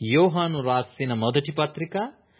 యోహాను రాసిన మొదటి పత్రిక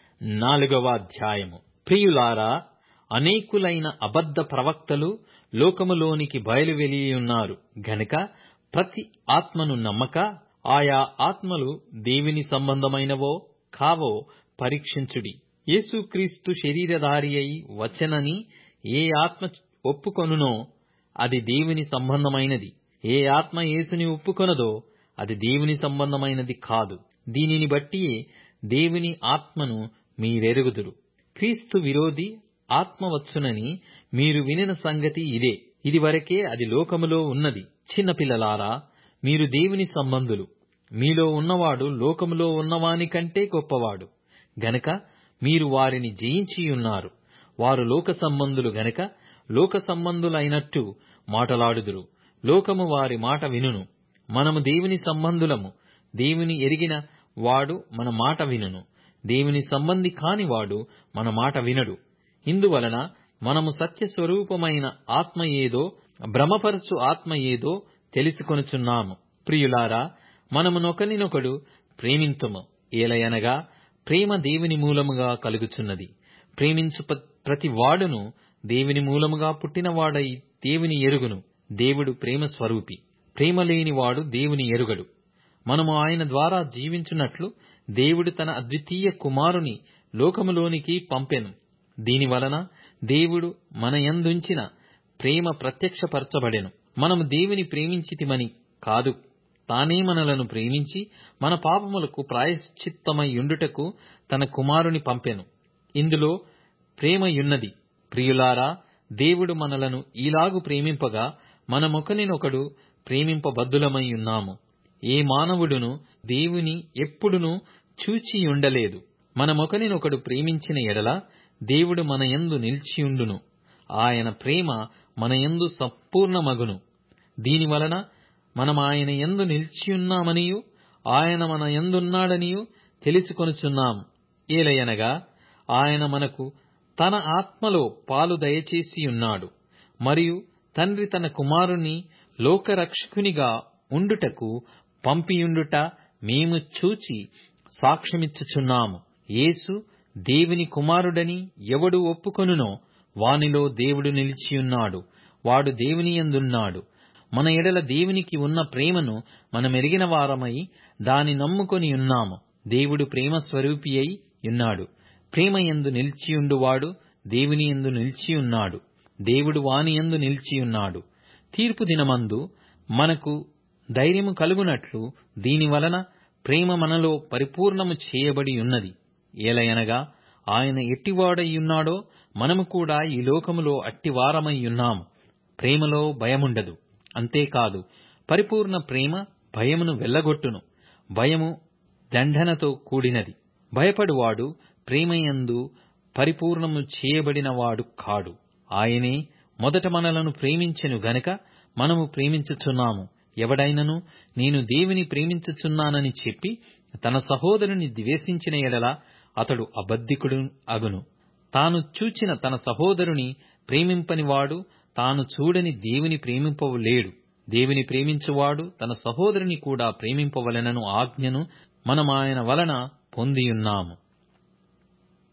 నాలుగవ అధ్యాయము ప్రియులారా అనేకులైన అబద్ధ ప్రవక్తలు లోకములోనికి బయలువెళ్ళియున్నారు గనుక ప్రతి ఆత్మను నమ్మక ఆయా ఆత్మలు దేవుని సంబంధమైనవో కావో పరీక్షించుడి యేసుక్రీస్తు శరీరధారి అయి వచ్చెనని ఏ ఆత్మ ఒప్పుకొనునో అది దేవుని సంబంధమైనది ఏ ఆత్మ యేసుని ఒప్పుకొనదో అది దేవుని సంబంధమైనది కాదు దీనిని బట్టియే దేవుని ఆత్మను మీరెరుగుదురు క్రీస్తు విరోధి ఆత్మ వచ్చునని మీరు వినిన సంగతి ఇదే ఇదివరకే అది లోకములో ఉన్నది చిన్నపిల్లలారా మీరు దేవుని సంబంధులు మీలో ఉన్నవాడు లోకములో ఉన్నవాని కంటే గొప్పవాడు గనక మీరు వారిని జయించియున్నారు వారు లోక సంబంధులు గనక లోక సంబంధులైనట్టు మాటలాడుదురు లోకము వారి మాట వినును మనము దేవుని సంబంధులము దేవుని ఎరిగిన వాడు మన మాట వినును దేవుని సంబంధి కాని వాడు మన మాట వినడు ఇందువలన మనము సత్య స్వరూపమైన ఆత్మ ఏదో భ్రమపరచు ఆత్మ ఏదో తెలుసుకొనుచున్నాము ప్రియులారా మనము నొకనినొకడు ప్రేమింతుము ఏలయనగా ప్రేమ దేవుని మూలముగా కలుగుచున్నది ప్రేమించు ప్రతి వాడును దేవుని మూలముగా పుట్టినవాడై దేవుని ఎరుగును దేవుడు ప్రేమ స్వరూపి ప్రేమ లేనివాడు దేవుని ఎరుగడు మనము ఆయన ద్వారా జీవించున్నట్లు దేవుడు తన అద్వితీయ కుమారుని లోకములోనికి పంపెను దీనివలన దేవుడు మన యందుంచిన ప్రేమ ప్రత్యక్షపరచబడెను మనము దేవుని ప్రేమించితిమని కాదు తానే మనలను ప్రేమించి మన పాపములకు ప్రాయశ్చిత్తమయ్యుండుటకు తన కుమారుని పంపెను ఇందులో ప్రేమయున్నది ప్రియులారా దేవుడు మనలను ఈలాగు ప్రేమింపగా మనమొకనినొకడు ప్రేమింపబద్దులమై ఉన్నాము ఏ మానవుడును దేవుని ఎప్పుడునూ చూచియుండలేదు మనమొకనినొకడు ప్రేమించిన ఎడల దేవుడు మన యందు నిలిచియుండును ఆయన ప్రేమ మన యందు సంపూర్ణమగును దీనివలన మనం ఆయన యందు నిలిచియున్నామనియు ఆయన మన యందున్నాడనియు తెలుసుకొనుచున్నాము ఏలయనగా ఆయన మనకు తన ఆత్మలో పాలు దయచేసియున్నాడు మరియు తండ్రి తన కుమారుని లోకరక్షకునిగా ఉండుటకు పంపియుండుట మేము చూచి సాక్ష్యమిచ్చుచున్నాము యేసు దేవుని కుమారుడని ఎవడు ఒప్పుకొనునో వానిలో దేవుడు నిలిచియున్నాడు వాడు దేవుని యందున్నాడు మన ఎడల దేవునికి ఉన్న ప్రేమను మనమెరిగిన వారమై దాని నమ్ముకొని ఉన్నాము దేవుడు ప్రేమ స్వరూపి అయి ఉన్నాడు ప్రేమ యందు నిలిచియుండువాడు దేవుని యందు నిలిచియున్నాడు దేవుడు వాని యందు నిలిచియున్నాడు తీర్పు దినమందు మనకు ధైర్యము కలుగునట్లు దీనివలన ప్రేమ మనలో పరిపూర్ణము చేయబడి ఉన్నది ఏలయనగా ఆయన ఎట్టివాడయ్యున్నాడో మనము కూడా ఈ లోకములో అట్టివారమై ఉన్నాము ప్రేమలో భయముండదు అంతేకాదు పరిపూర్ణ ప్రేమ భయమును వెళ్లగొట్టును భయము దండనతో కూడినది భయపడువాడు ప్రేమయందు పరిపూర్ణము చేయబడినవాడు కాడు ఆయనే మొదట మనలను ప్రేమించెను గనక మనము ప్రేమించుచున్నాము ఎవడైనను నేను దేవుని ప్రేమించుచున్నానని చెప్పి తన సహోదరుని ద్వేషించిన ఎడల అతడు అబద్ధికుడు అగును తాను చూచిన తన సహోదరుని ప్రేమింపనివాడు తాను చూడని దేవుని ప్రేమింపలేడు దేవుని ప్రేమించువాడు తన సహోదరుని కూడా ప్రేమింపవలెనను ఆజ్ఞను మనమాయన వలన పొందియున్నాము